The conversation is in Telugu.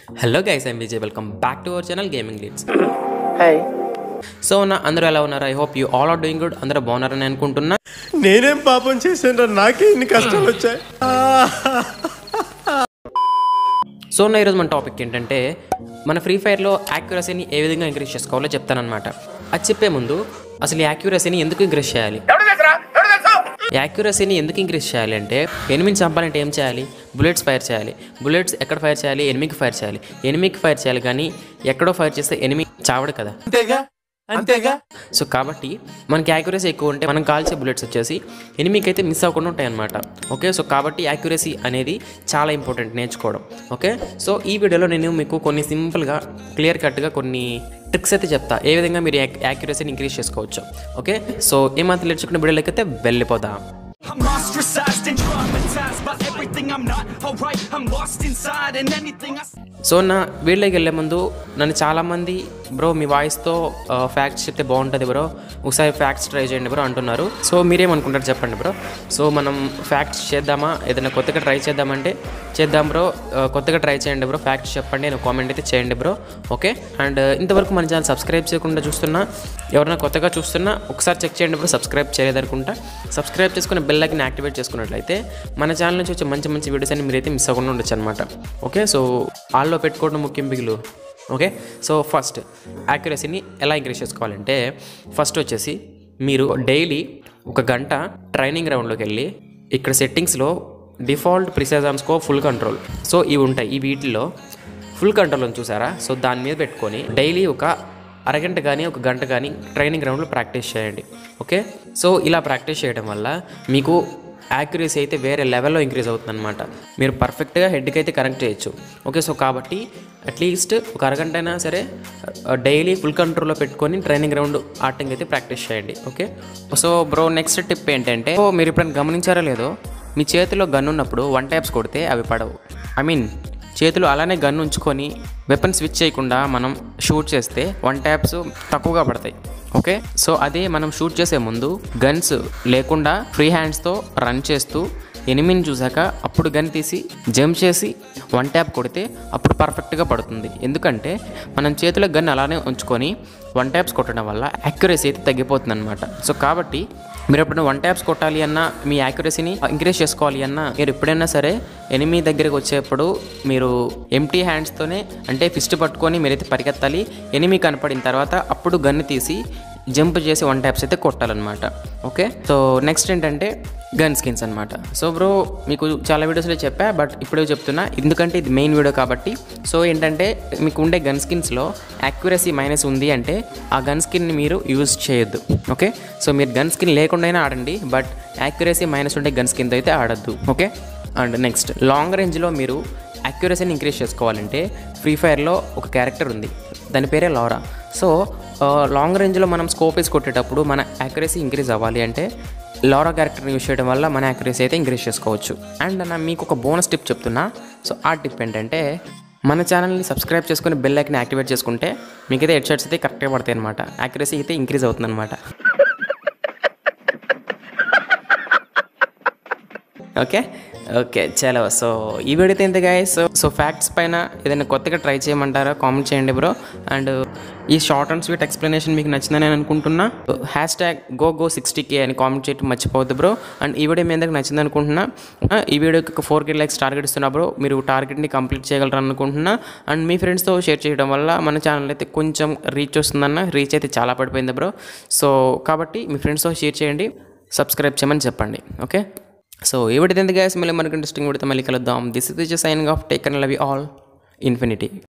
Hello guys I'm Vijay welcome back to our channel gaming leads hi so నా అందరూ ఎలా ఉన్నారు I hope you all are doing good అందరూ బాగున్నారని అనుకుంటున్నా నేనేం పాపం చేశాను నాకే ఇన్ని కష్టాలు వచ్చాయి సో నా ఈరోజు మన టాపిక్ ఏంటంటే మన ఫ్రీ ఫైర్లో యాక్యురసీని ఏ విధంగా ఇంక్రీజ్ చేసుకోవాలో చెప్తానమాట అది చెప్పే ముందు అసలు ఈ యాక్యురసీని ఎందుకు ఇంక్రీజ్ చేయాలి యాక్యురసీని ఎందుకు ఇంక్రీజ్ చేయాలి అంటే ఎనిమిది చంపాలంటే ఏం చేయాలి బుల్లెట్స్ ఫైర్ చేయాలి బుల్లెట్స్ ఎక్కడ ఫైర్ చేయాలి ఎనిమికి ఫైర్ చేయాలి ఎనిమికి ఫైర్ చేయాలి కానీ ఎక్కడో ఫైర్ చేస్తే ఎనిమి చావడు కదా అంతేగా అంతేగా సో కాబట్టి మనకి యాక్యురసీ ఎక్కువ ఉంటే మనం కాల్చే బుల్లెట్స్ వచ్చేసి ఎనిమికి అయితే మిస్ అవ్వకుండా ఉంటాయి అనమాట ఓకే సో కాబట్టి యాక్యురసీ అనేది చాలా ఇంపార్టెంట్ నేర్చుకోవడం ఓకే సో ఈ వీడియోలో నేను మీకు కొన్ని సింపుల్గా క్లియర్ కట్గా కొన్ని ట్రిక్స్ అయితే చెప్తా ఏ విధంగా మీరు యాక్యురసీని ఇంక్రీజ్ చేసుకోవచ్చు ఓకే సో ఏమాత్రం నేర్చుకున్న వీడియోలోకి అయితే వెళ్ళిపోదాం I'm ostracized and traumatized by everything I'm not alright. I'm lost inside and anything I say. So నా వీడియోకి వెళ్ళే ముందు నన్ను చాలామంది బ్రో మీ వాయిస్తో ఫ్యాక్ట్స్ చెప్తే బాగుంటుంది బ్రో ఒకసారి ఫ్యాక్ట్స్ ట్రై చేయండి బ్రో అంటున్నారు సో మీరేమనుకుంటారు చెప్పండి బ్రో సో మనం ఫ్యాక్ట్స్ చేద్దామా ఏదైనా కొత్తగా ట్రై చేద్దామంటే చేద్దాం బ్రో ఆ, కొత్తగా ట్రై చేయండి బ్రో ఫ్యాక్ట్స్ చెప్పండి నేను కామెంట్ అయితే చేయండి బ్రో ఓకే అండ్ ఇంతవరకు మన ఛానల్ సబ్స్క్రైబ్ చేయకుండా చూస్తున్నా ఎవరైనా కొత్తగా చూస్తున్నా ఒకసారి చెక్ చేయండి బ్రో సబ్స్క్రైబ్ చేయలేదనుకుంటా సబ్స్క్రైబ్ చేసుకుని బెల్ ఐకన్ యాక్టివేట్ చేసుకున్నట్లయితే మన ఛానల్ నుంచి వచ్చే మంచి మంచి వీడియోస్ అని మీరైతే మిస్ అవ్వకుండా ఉండొచ్చు అనమాట ఓకే సో ఆల్లో పెట్టుకోవడం ముఖ్యం బిగులు ఓకే సో ఫస్ట్ యాక్యురసీని ఎలా ఇంక్రీజ్ చేసుకోవాలంటే ఫస్ట్ వచ్చేసి మీరు డైలీ ఒక గంట ట్రైనింగ్ రౌండ్లోకి వెళ్ళి ఇక్కడ సెట్టింగ్స్లో డిఫాల్ట్ ప్రిసైజామ్ స్కో ఫుల్ కంట్రోల్ సో ఇవి ఉంటాయి ఈ వీటిల్లో ఫుల్ కంట్రోల్ ఉంది చూసారా సో దాని మీద పెట్టుకొని డైలీ ఒక అరగంట కానీ ఒక గంట కానీ ట్రైనింగ్ గ్రౌండ్లో ప్రాక్టీస్ చేయండి ఓకే సో ఇలా ప్రాక్టీస్ చేయడం వల్ల మీకు యాక్యురసీ అయితే వేరే లెవెల్లో ఇంక్రీజ్ అవుతుంది అనమాట మీరు పర్ఫెక్ట్గా హెడ్కి అయితే కనెక్ట్ చేయొచ్చు ఓకే సో కాబట్టి అట్లీస్ట్ ఒక అరగంట అయినా సరే డైలీ ఫుల్ కంట్రోల్లో పెట్టుకొని ట్రైనింగ్ గ్రౌండ్ ఆటంగా అయితే ప్రాక్టీస్ చేయండి okay so bro next tip ఏంటంటే సో మీరు ఎప్పుడైనా గమనించారో లేదో మీ చేతిలో గన్ ఉన్నప్పుడు వన్ ట్యాప్స్ కొడితే అవి పడవు ఐ మీన్ చేతులు అలానే గన్ ఉంచుకొని వెపన్ స్విచ్ చేయకుండా మనం షూట్ చేస్తే వన్ ట్యాప్స్ తక్కువగా పడతాయి ఓకే సో అదే మనం షూట్ చేసే ముందు గన్స్ లేకుండా ఫ్రీ హ్యాండ్స్తో రన్ చేస్తూ ఎనిమిని చూసాక అప్పుడు గన్ తీసి జంప్ చేసి వన్ ట్యాప్ కొడితే అప్పుడు పర్ఫెక్ట్గా పడుతుంది ఎందుకంటే మనం చేతిలో గన్ అలానే ఉంచుకొని వన్ ట్యాప్స్ కొట్టడం వల్ల యాక్యురసీ అయితే తగ్గిపోతుంది అనమాట సో కాబట్టి మీరు ఎప్పుడైనా వన్ ట్యాప్స్ కొట్టాలి అన్నా మీ యాక్యురసీని ఇంక్రీజ్ చేసుకోవాలి అన్నా మీరు ఎప్పుడైనా సరే ఎనిమి దగ్గరికి వచ్చేప్పుడు మీరు ఎంటీ హ్యాండ్స్తోనే అంటే ఫిస్ట్ పట్టుకొని మీరైతే పరిగెత్తాలి ఎనిమి కనపడిన తర్వాత అప్పుడు గన్ను తీసి జంప్ చేసి వన్ ట్యాప్స్ అయితే కొట్టాలన్నమాట ఓకే సో నెక్స్ట్ ఏంటంటే గన్ స్కిన్స్ అనమాట సో బ్రో మీకు చాలా వీడియోస్లో చెప్పా బట్ ఇప్పుడే చెప్తున్నా ఎందుకంటే ఇది మెయిన్ వీడియో కాబట్టి సో ఏంటంటే మీకు ఉండే గన్ స్కిన్స్లో యాక్యురసీ మైనస్ ఉంది అంటే ఆ గన్ స్కిన్ని మీరు యూజ్ చేయొద్దు ఓకే సో మీరు గన్ స్కిన్ లేకుండానే ఆడండి బట్ యాక్యురసీ మైనస్ ఉండే గన్ స్కిన్తో అయితే ఆడద్దు ఓకే అండ్ నెక్స్ట్ లాంగ్ రేంజ్లో మీరు యాక్యురసీని ఇంక్రీజ్ చేసుకోవాలంటే ఫ్రీ ఫైర్లో ఒక క్యారెక్టర్ ఉంది దాని పేరే లారా సో లాంగ్ రేంజ్లో మనం స్కోప్ వేసి కొట్టేటప్పుడు మన యాక్యురసీ ఇంక్రీజ్ అవ్వాలి అంటే లారా క్యారెక్టర్ని యూజ్ చేయడం వల్ల మన యాక్యురసీ అయితే ఇంక్రీజ్ చేసుకోవచ్చు అండ్ నా మీకు ఒక బోనస్ టిప్ చెప్తున్నా సో ఆ టిప్ ఏంటంటే మన ఛానల్ని సబ్స్క్రైబ్ చేసుకుని బెల్ ఐకన్ యాక్టివేట్ చేసుకుంటే మీకైతే హెడ్ షర్ట్స్ అయితే కరెక్ట్గా పడతాయి అనమాట యాక్యురసీ అయితే ఇంక్రీజ్ అవుతుంది అనమాట ఓకే ఓకే చలో సో ఈ వీడియో అయితే ఇంత గాయ సో సో ఫ్యాక్ట్స్ పైన ఏదైనా కొత్తగా ట్రై చేయమంటారా కామెంట్ చేయండి బ్రో అండ్ ఈ షార్ట్ అండ్ స్వీట్ ఎక్స్ప్లెనేషన్ మీకు నచ్చిందని నేను అనుకుంటున్నా hash tag go go sixty K అని కామెంట్ చేయడం మర్చిపోవద్దు బ్రో అండ్ ఈ వీడియో మీ అందరికి నచ్చింది అనుకుంటున్నా ఆ, ఈ వీడియోకి ఒక ఫోర్ కే లైక్స్ టార్గెట్ ఇస్తున్నా బ్రో మీరు టార్గెట్ని కంప్లీట్ చేయగలరు అనుకుంటున్నా అండ్ మీ ఫ్రెండ్స్తో షేర్ చేయడం వల్ల మన ఛానల్ అయితే కొంచెం రీచ్ వస్తుందన్న రీచ్ అయితే చాలా పడిపోయింది బ్రో సో కాబట్టి మీ ఫ్రెండ్స్తో షేర్ చేయండి సబ్స్క్రైబ్ చేయమని చెప్పండి ఓకే సో ఈ వీడియో ఎంత గ్యాస్ మళ్ళీ మనకు ఇంట్రెస్టింగ్ వీడితో మళ్ళీ కలుద్దాం this is signing off take and love you all infinity